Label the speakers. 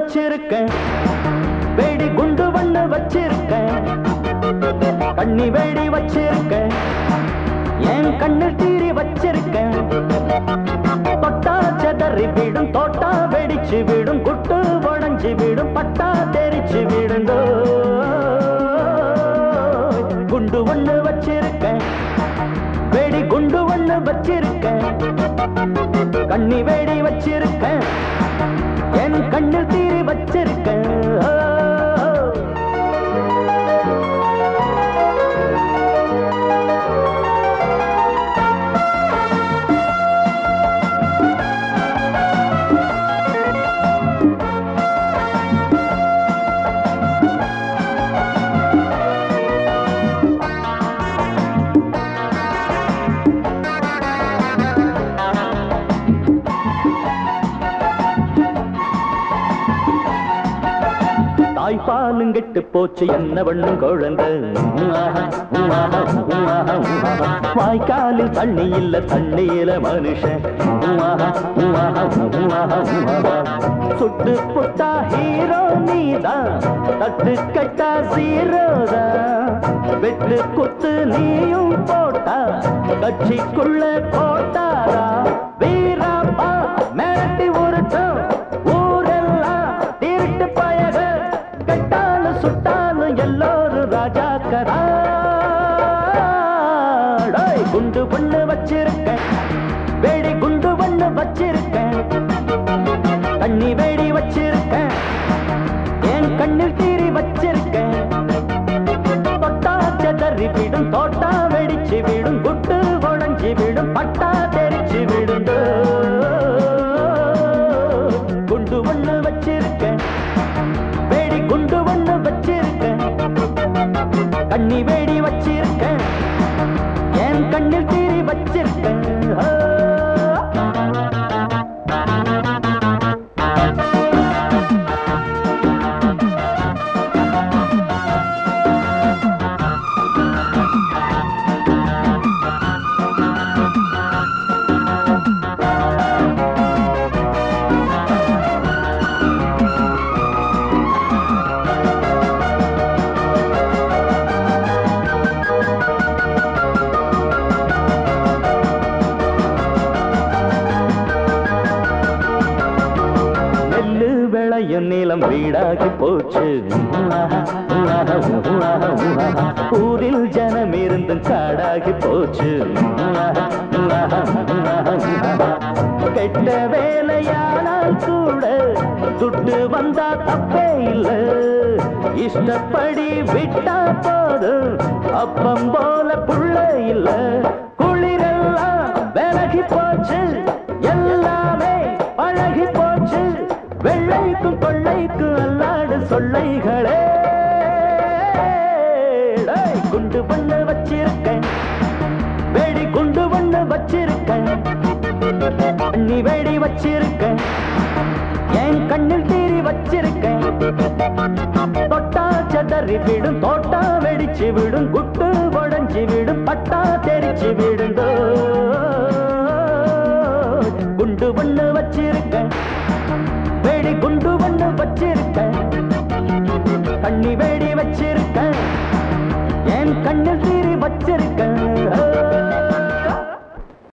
Speaker 1: வச்சிருக்கேன் வெடி குண்டு ஒண்ணு வச்சிருக்கேன் கண்ணி வெடி வச்சிருக்கேன் என் கண்ணில் தீரி வச்சிருக்கேன் தொட்டா செதறி விடும் தோட்டா வெடிச்சு விடும் குட்டு உடஞ்சு விடும் பட்டா தெரிச்சு விடுங்கோ குண்டு ஒண்ணு வச்சிருக்கேன் வெடி குண்டு ஒண்ணு வச்சிருக்கேன் கண்ணி வேடி வச்சிருக்கேன் என் கண்ணில் தீரி வச்சிருக்கேன் ஓ. தாய்ப்பாலும் கெட்டு போச்சு என்ன பண்ணும் குழந்தை ஆஹா, ஆஹா, ஆஹா, ஆஹா. வாய்க்காலில் தண்ணி இல்ல தண்ணியில மனுஷன் ஆஹா, ஆஹா, ஆஹா, ஆஹா. சுட்டு புட்டா ஹீரோ நீதான் தட்டு கட்டா சீரோதான் வெட்டு குத்து நீயும் போட்டா கட்சிக்குள்ள போட்டாரா வீராப்பா மிரட்டி உருட்டும் ஊரெல்லாம் திருட்டு பயக கட்டாலும் சுட்டாலும் எல்லோரும் ராஜாக்கரா டேய், குண்டு பண்ணு வச்சிருக்கேன் வெடி குண்டு பண்ணு வச்சிருக்கேன் தண்ணி வேடி வச்சிருக்கேன் என் கண்ணில் தீரி வச்சிருக்கேன் தொட்டா செதறி விடும் தோட்டா வெடிச்சு விடும் குட்டு உடஞ்சி விடும் பட்டா தெரிச்சு விடும் குண்டு ஒண்ணு வச்சிருக்கேன் வேடி குண்டு ஒண்ணு வச்சிருக்கேன் கண்ணி வேடி வச்சிருக்கேன் என் கண்ணில் தீரி வச்சிருக்கேன் ஆ. நெல்லு விளையும் நிலம் வீடாகி போச்சு ஊரில் ஜனம் இருந்தும் காடாகி போச்சு கெட்ட வேலையானால் கூட துட்டு வந்தா தப்பே இல்ல இஷ்டப்படி விட்டா போதும் அப்பம் போல புள்ள இல்ல குளிரெல்லாம் விலகி போச்சு எல்லாமே பழகி போச்சு வெள்ளைக்கும் கொள்ளைக்கும் அல்லாடு சொல்லைகளே டேய், குண்டு பண்ணு வச்சிருக்கேன் வெடி குண்டு ஒண்ணு வச்சிருக்கேன் தண்ணி வெடி வச்சிருக்கேன் என் கண்ணில் தீரி வச்சிருக்கேன் தொட்டா செதறி விடும் தோட்டா வெடிச்சு விடும் குட்டு உடஞ்சி விடும் பட்டா தெரிச்சு விடுங்கோ குண்டு ஒண்ணு வச்சிருக்கேன் வெடி குண்டு ஒண்ணு வச்சிருக்கேன் கண்ணி வெடி வச்சிருக்கேன் என் கண்ணில் தீரி வச்சிருக்கேன்